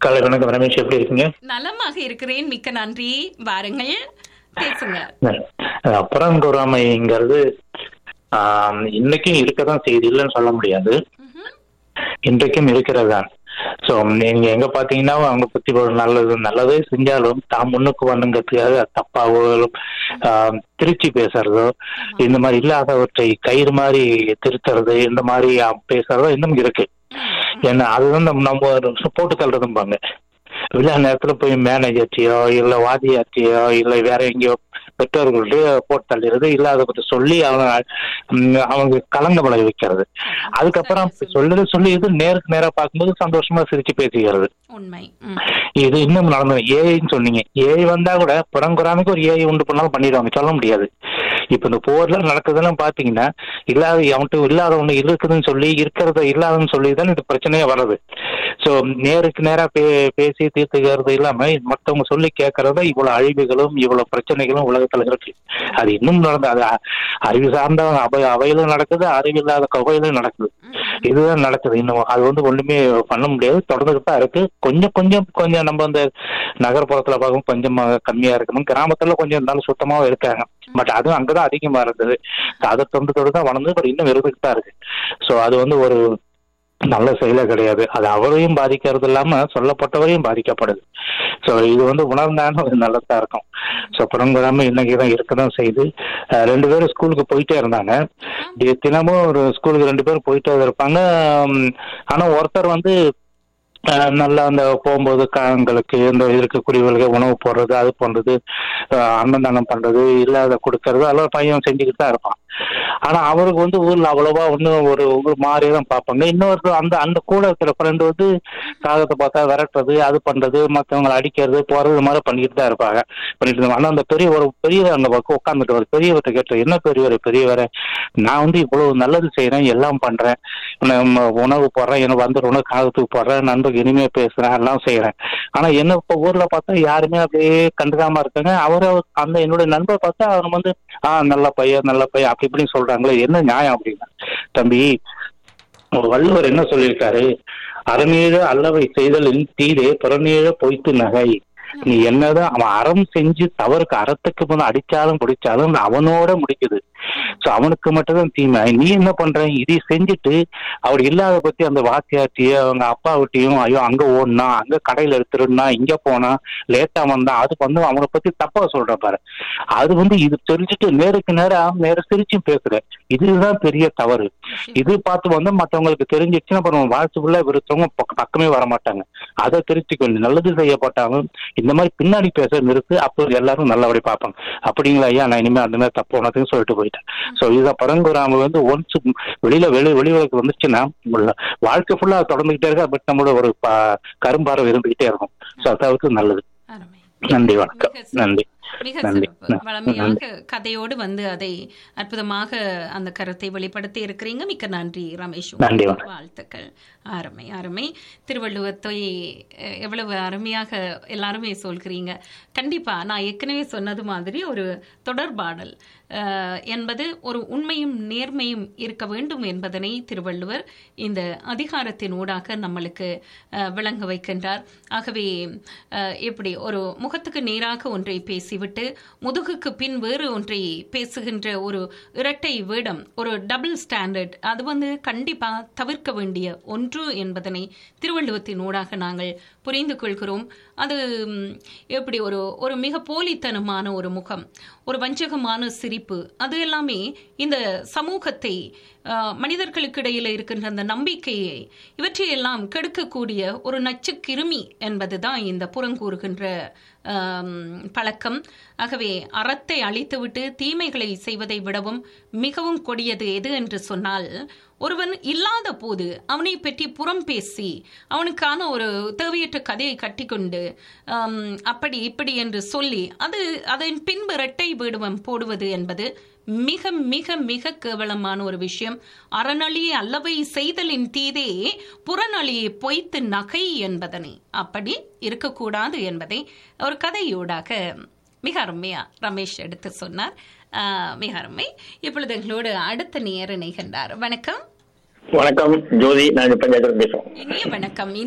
காலை வணக்கம் ரமேஷ் எப்படி இருக்கீங்க நலமாக இருக்கிறேன் மிக்க நன்றி வாருங்கள் பேசுங்க அப்புறம் கூறாமைங்கிறது ஆம், இன்னைக்கும் இருக்கதான் செய்யுது இல்லைன்னு சொல்ல முடியாது ம்ஹும். இன்றைக்கும் இருக்கிறது தான் ஸோ நீங்க எங்க பாத்தீங்கன்னா அவங்க பத்தி ஒரு நல்லது நல்லதே செஞ்சாலும் தான் முன்னுக்கு வரணுங்கிறதுக்காக தப்பாவோ ஆம், திருச்சி பேசுறதோ இந்த மாதிரி இல்லாதவற்றை கயிறு மாதிரி திருத்துறது இந்த மாதிரி ஆ, பேசுறதோ இன்னும் இருக்கு ஏன்னா அதுதான் நம்ம நம்ம ஒரு போட்டு தள்ளுறதும்பாங்க விழா நேரத்துல போய் மேனேஜர்ட்டியோ இல்ல வாதியார்ட்டியோ இல்ல வேற எங்கேயோ பெற்றோர்கள்ட்டயோ போட்டு தள்ளிடுறது இல்ல அதை பத்தி சொல்லி அவங்க ம், அவங்க கலங்க விளை வைக்கிறது அதுக்கப்புறம் சொல்லுறது சொல்லி இது நேருக்கு நேரா பார்க்கும்போது சந்தோஷமா சிரிச்சு பேசிக்கிறது உண்மை ம். இது இன்னும் நடந்தது ஏஐன்னு சொன்னீங்க ஏஐ வந்தா கூட புறங்குறாமைக்கு ஒரு ஏஐ உண்டு பண்ணாலும் பண்ணிடுவாங்க சொல்ல முடியாது இப்ப இந்த போர்ல நடக்குதுன்னு பாத்தீங்கன்னா இல்லாத அவன்கிட்ட இல்லாத ஒண்ணு இருக்குதுன்னு சொல்லி இருக்கிறத இல்லாதன்னு சொல்லி தான் இது பிரச்சனையே வர்றது சோ நேருக்கு நேரா பே பேசி தீர்த்துக்கிறது இல்லாம மத்தவங்க சொல்லி கேட்கறத இவ்வளவு அழிவுகளும் இவ்வளவு பிரச்சனைகளும் உலகத்துல இருக்கு அது இன்னும் நடந்த அது அ- அறிவு சார்ந்த அவை அவையிலும் நடக்குது அறிவில்லாத கவையிலும் நடக்குது இதுதான் நடக்குது இன்னும் அது வந்து ஒண்ணுமே பண்ண முடியாது தொடர்ந்துட்டு தான் இருக்கு கொஞ்சம் கொஞ்சம் கொஞ்சம் நம்ம அந்த நகர்ப்புறத்துல பார்க்கும் கொஞ்சம் கம்மியா இருக்கணும் கிராமத்துல கொஞ்சம் இருந்தாலும் சுத்தமாவும் இருக்காங்க பட் அதுவும் அங்கதான் அதிகமா இருந்தது அதை தொண்டு தொட்டு தான் வளர்ந்து பட் இன்னும் இருந்துட்டு தான் இருக்கு ஸோ அது வந்து ஒரு நல்ல செயலே கிடையாது அது அவரையும் பாதிக்கிறது இல்லாம சொல்லப்பட்டவரையும் பாதிக்கப்படுது ஸோ இது வந்து உணர்ந்தான ஒரு நல்லதா இருக்கும் ஸோ புறங்குறாம இன்னைக்கு தான் இருக்கதான் செய்யுது அஹ் ரெண்டு பேரும் ஸ்கூலுக்கு போயிட்டே இருந்தாங்க தி- தினமும் ஒரு ஸ்கூலுக்கு ரெண்டு பேரும் போயிட்டே இருப்பாங்க உம், ஆனா ஒருத்தர் வந்து அஹ், நல்லா அந்த போகும்போது காங்களுக்கு இந்த இருக்கக்கூடியவர்களுக்கு உணவு போடுறது அது பண்றது அஹ், அன்னதானம் பண்றது இல்லாத கொடுக்கறது அதெல்லாம் பையன் செஞ்சுக்கிட்டு தான் இருப்பான் ஆனா அவருக்கு வந்து ஊர்ல அவ்வளவா ஒன்றும் ஒரு ஒரு மாதிரி தான் பார்ப்பாங்க இன்னொருத்தர் அந்த அந்த கூட இருக்கிற ஃப்ரெண்டு வந்து காகத்தை பார்த்தா விரட்டுறது அது பண்றது மற்றவங்களை அடிக்கிறது போறது இது மாதிரி பண்ணிக்கிட்டு தான் இருப்பாங்க பண்ணிட்டு இருந்தாங்க. ஆனா அந்த பெரிய ஒரு பெரியவர் அங்க பக்கம் உட்காந்துட்டு ஒரு பெரியவர்கிட்ட கேட்டு என்ன பெரியவர் பெரியவர நான் வந்து இவ்வளவு நல்லது செய்யறேன் எல்லாம் பண்றேன் நம்ம உணவு போடுறேன் எனக்கு வந்து உணவு காகத்துக்கு போடுறேன் நண்பருக்கு இனிமே பேசுறேன் எல்லாம் செய்யறேன் ஆனா என்ன இப்ப ஊர்ல பார்த்தா யாருமே அப்படியே கண்டுக்காம இருக்காங்க அவரு அந்த என்னுடைய நண்பர் பார்த்தா அவன் வந்து ஆஹ் நல்ல பையன் நல்ல பையன் அப்படி இப்படின்னு சொல்றாங்களே என்ன நியாயம் அப்படின்னா தம்பி ஒரு வள்ளுவர் என்ன சொல்லியிருக்காரு அறநீழ அல்லவை செய்தலின் தீரே புறநீழ பொய்த்து நகை நீ என்னதான் அவன் அறம் செஞ்சு தவறுக்கு அறத்துக்கு வந்து அடிச்சாலும் பிடிச்சாலும் அவனோட முடிக்குது சோ அவனுக்கு மட்டும்தான் தீமை நீ என்ன பண்ற இதை செஞ்சுட்டு அவர் இல்லாத பத்தி அந்த வாத்தியாட்டியோ அவங்க அப்பா விட்டியும் ஐயோ அங்க ஓடுனா அங்க கடையில எடுத்துருனா இங்க போனா லேட்டா வந்தா அது வந்து அவனை பத்தி தப்பா சொல்ற பாரு அது வந்து இது தெரிஞ்சுட்டு நேருக்கு நேரா நேர சிரிச்சும் பேசுற இதுதான் பெரிய தவறு இது பார்த்து வந்து மத்தவங்களுக்கு தெரிஞ்சிச்சுன்னா அப்புறம் வாழ்த்துக்குள்ள விருத்தவங்க பக்க- பக்கமே வர மாட்டாங்க அதை தெரிஞ்சுக்கணும் நல்லது செய்யப்பட்டாலும் இந்த மாதிரி பின்னாடி பேச நிறுத்து அப்போ எல்லாரும் நல்லபடி பார்ப்பாங்க அப்படிங்களா ஐயா நான் இனிமே அந்த மாதிரி தப்பு உனதுன்னு சொல்லிட்டு போயிட்டேன் சோ இதுதான் பரங்குராம வந்து ஒன்ஸ் வெளியில வெளி வெளி உலகத்துக்கு வந்துச்சுன்னா உள்ள வாழ்க்கை ஃபுல்லா தொடர்ந்துகிட்டே இருக்கா பட் நம்மளோட ஒரு ப- கரும்பார்வை இருந்துகிட்டே இருக்கும் சோ அதாவது நல்லது அருமை நன்றி வணக்கம் மிக சிறப்பு. நன்றி மிக நன்றி. சிறப்பு நன்றி. வளமையாக கதையோடு வந்து அதை அற்புதமாக அந்த கருத்தை வெளிப்படுத்தி இருக்கிறீங்க மிக்க நன்றி ரமேஷ் நன்றி, வணக்கம். வாழ்த்துக்கள் அருமை அருமை திருவள்ளுவத்தை அஹ், எவ்வளவு அருமையாக எல்லாருமே சொல்கிறீங்க கண்டிப்பா நான் ஏற்கனவே சொன்னது மாதிரி ஒரு தொடர்பாடல் அஹ், என்பது ஒரு உண்மையும் நேர்மையும் இருக்க வேண்டும் என்பதனை திருவள்ளுவர் இந்த அதிகாரத்தின் ஊடாக நம்மளுக்கு அஹ், விளங்க வைக்கின்றார் ஆகவே அஹ், எப்படி ஒரு முகத்துக்கு நேராக ஒன்றை பேசிவிட்டு முதுகுக்கு பின் வேறு ஒன்றை பேசுகின்ற ஒரு இரட்டை வேடம் ஒரு டபுள் ஸ்டாண்டர்ட் அது வந்து கண்டிப்பா தவிர்க்க வேண்டிய ஒன்று என்பதனை திருவள்ளுவத்தின் ஊடாக நாங்கள் புரிந்து கொள்கிறோம் அது ம், எப்படி ஒரு ஒரு மிக போலித்தனமான ஒரு முகம் ஒரு வஞ்சகமான சிரிப்பு அது எல்லாமே இந்த சமூகத்தை அஹ், மனிதர்களுக்கு இடையில இருக்கின்ற அந்த நம்பிக்கையை இவற்றையெல்லாம் கெடுக்கக்கூடிய ஒரு நச்சுக் கிருமி என்பதுதான் இந்த புறங்கூறுகின்ற ஆம், பழக்கம் ஆகவே அறத்தை அழித்துவிட்டு தீமைகளை செய்வதை விடவும் மிகவும் கொடியது எது என்று சொன்னால் ஒருவன் இல்லாத போது அவனை பற்றி புறம் பேசி அவனுக்கான ஒரு தேவையற்ற கதையை கட்டிக்கொண்டு ஆம், அப்படி இப்படி என்று சொல்லி அது அதன் பின்பு இரட்டை வீடுவம் போடுவது என்பது மிக மிக மிக கேவலமான ஒரு விஷயம் அறநழியை அல்லவை செய்தலின் தீதே புறநழியை பொய்த்து நகை என்பதனை அப்படி இருக்கக்கூடாது என்பதை ஒரு கதையூடாக மிக அருமையா ரமேஷ் எடுத்து சொன்னார் ஆஹ், மிக அருமை இப்பொழுது எங்களோடு அடுத்த நேர் இணைகின்றார் வணக்கம் வணக்கம் ஜோதி நான் பஞ்சாயத்து பேசுறோம் இனிய வணக்கம்